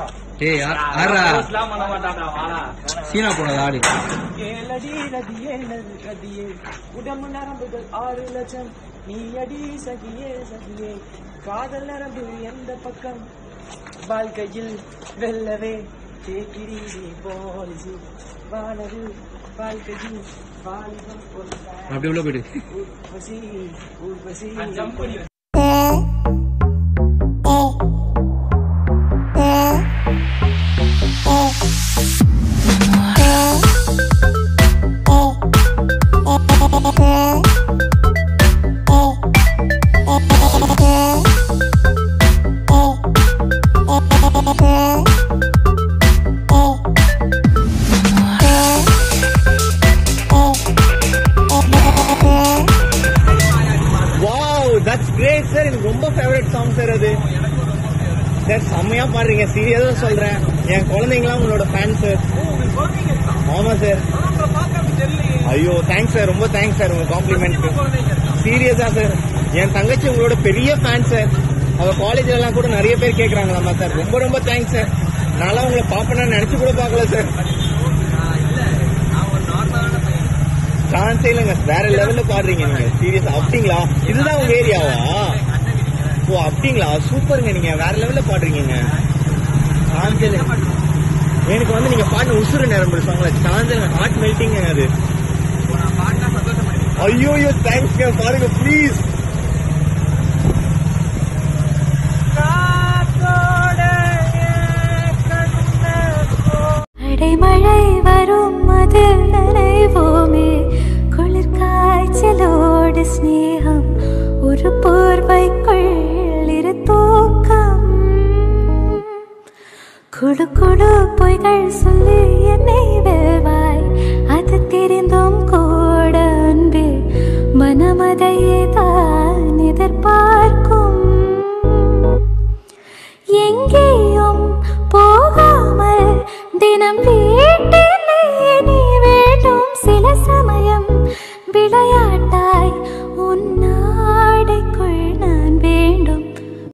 டேய் யார் யாரா Post-லாம் பண்ண மாட்டான்டா, வாடா. சீனா போனது ஆடு ஏழடி ரதியே ரதியே உடம்பு நரம்புகள் ஆறு லட்சம் நீ அடி சகியே சகியே காதல் நரம்பு எந்த பக்கம் வாழ்க்கையில் வெல்லவே தேக்கிரி பாலிசி வானது வாழ்க்கையில் வாலிபம் கொண்ட அப்படி உள்ள போயிடு ஊர்வசி ஊர்வசி நான் jump பண்ணி வாவ் தட்ஸ் கிரேட் சார் எனக்கு ரொம்ப ஃபேவரட் சாங் சார் அது சார் செம்மையா பாடுறீங்க சீரியஸா சொல்றேன் என் குழந்தைங்களாம் உங்களோட ஃபேன் சார் ஆமா சார் ஐயோ தேங்க்ஸ் சார் ரொம்ப தேங்க்ஸ் சார் உங்க காம்ப்ளிமெண்ட் சீரியஸா சார் என் தங்கச்சி உங்களோட பெரிய ஃபேன் சார் அவ காலேஜ்ல எல்லாம் கூட நிறைய பேர் கேக்குறாங்களாமா சார் ரொம்ப ரொம்ப தேங்க்ஸ் சார் நான்லாம் உங்களை பாப்பேன்னு நினைச்சு கூட பார்க்கல சார் சான்ஸே இல்லைங்க வேற லெவல்ல பாடுறீங்க நீங்க சீரியஸ் அப்படிங்களா இதுதான் உங்க ஏரியாவா ஓ அப்படிங்களா சூப்பருங்க நீங்க வேற லெவல்ல பாடுறீங்க சான்ஸே இல்லை எனக்கு வந்து நீங்க பாட்டு உசுறு நேரம் சாங்ல சான்ஸே ஹார்ட் மெல்டிங் அது ஐயோ ஐயோ தேங்க்ஸ்ங்க பாருங்க ப்ளீஸ் அடைமழை வரும் அதில் நனைவோமே குளிர் காய்ச்சலோடு ஸ்நேகம் ஒரு போர்வைக்குள் இரு தூக்கம் குடு குடு பொய்கள் சொல்லி என்னை வெல்வாய் அது தெரிந்தும் கூட அன்பே மனமதையே தான் எதிர்பார்க்கும் எங்கேயும் போகாமல் தினம் வீட்டிலே நீ வேண்டும் சில சமயம் விளையாட்டா